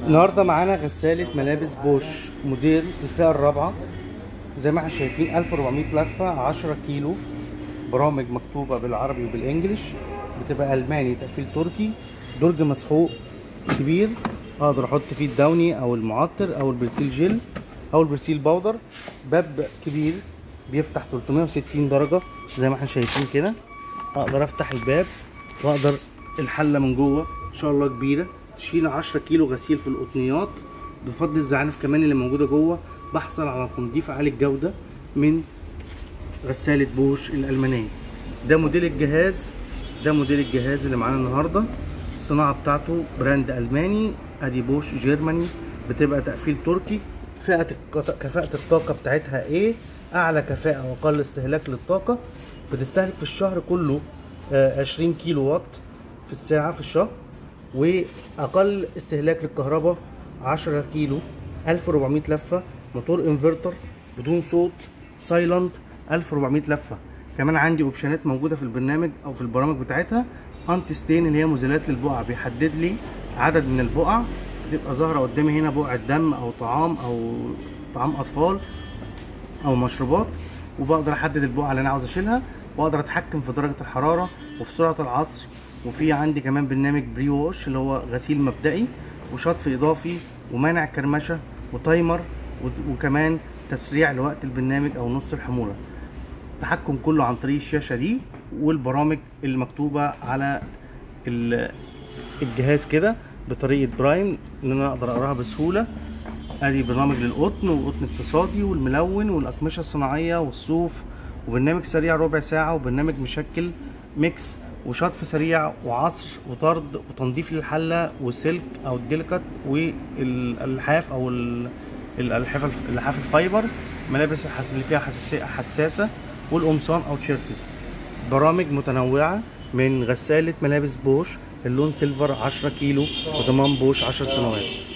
النهارده معانا غسالة ملابس بوش موديل الفئة الرابعة زي ما احنا شايفين 1400 لفة 10 كيلو برامج مكتوبة بالعربي وبالانجلش بتبقى ألماني تقفيل تركي درج مسحوق كبير اقدر احط فيه الداوني او المعطر او البرسيل جل او البرسيل باودر باب كبير بيفتح 360 درجة زي ما احنا شايفين كده اقدر افتح الباب واقدر الحلة من جوه ان شاء الله كبيرة تشيل 10 كيلو غسيل في القطنيات بفضل الزعانف كمان اللي موجوده جوه بحصل على تنظيف عالي الجوده من غساله بوش الالمانيه ده موديل الجهاز ده موديل الجهاز اللي معانا النهارده الصناعه بتاعته براند الماني ادي بوش جيرماني بتبقى تقفيل تركي فئه الك- كفاءه الطاقه بتاعتها ايه اعلى كفاءه واقل استهلاك للطاقه بتستهلك في الشهر كله آه، 20 كيلو وات في الساعه في الشهر واقل استهلاك للكهرباء 10 كيلو 1400 لفه موتور انفرتر بدون صوت سايلنت 1400 لفه كمان عندي اوبشنات موجوده في البرنامج او في البرامج بتاعتها انتي ستين اللي هي مزيلات للبقع بيحدد لي عدد من البقع بتبقى ظاهره قدامي هنا بقعه دم او طعام او طعام اطفال او مشروبات وبقدر احدد البقعه اللي انا عاوز اشيلها واقدر اتحكم في درجه الحراره وفي سرعه العصر وفي عندي كمان برنامج بري ووش اللي هو غسيل مبدئي وشطف اضافي ومانع كرمشه وتايمر و- وكمان تسريع لوقت البرنامج او نص الحموله التحكم كله عن طريق الشاشه دي والبرامج المكتوبه على ال- الجهاز كده بطريقه برايم ان انا اقدر اقراها بسهوله ادي برنامج للقطن وقطن اقتصادي والملون والاقمشه الصناعيه والصوف وبرنامج سريع ربع ساعه وبرنامج مشكل ميكس وشطف سريع وعصر وطرد وتنظيف للحله وسلك او الديليكات والالحاف او ال- الالحاف اللحاف الفايبر ملابس الحس- اللي فيها حساسيه حساسه والقمصان او تشيركز برامج متنوعه من غساله ملابس بوش اللون سيلفر 10 كيلو وضمان بوش 10 سنوات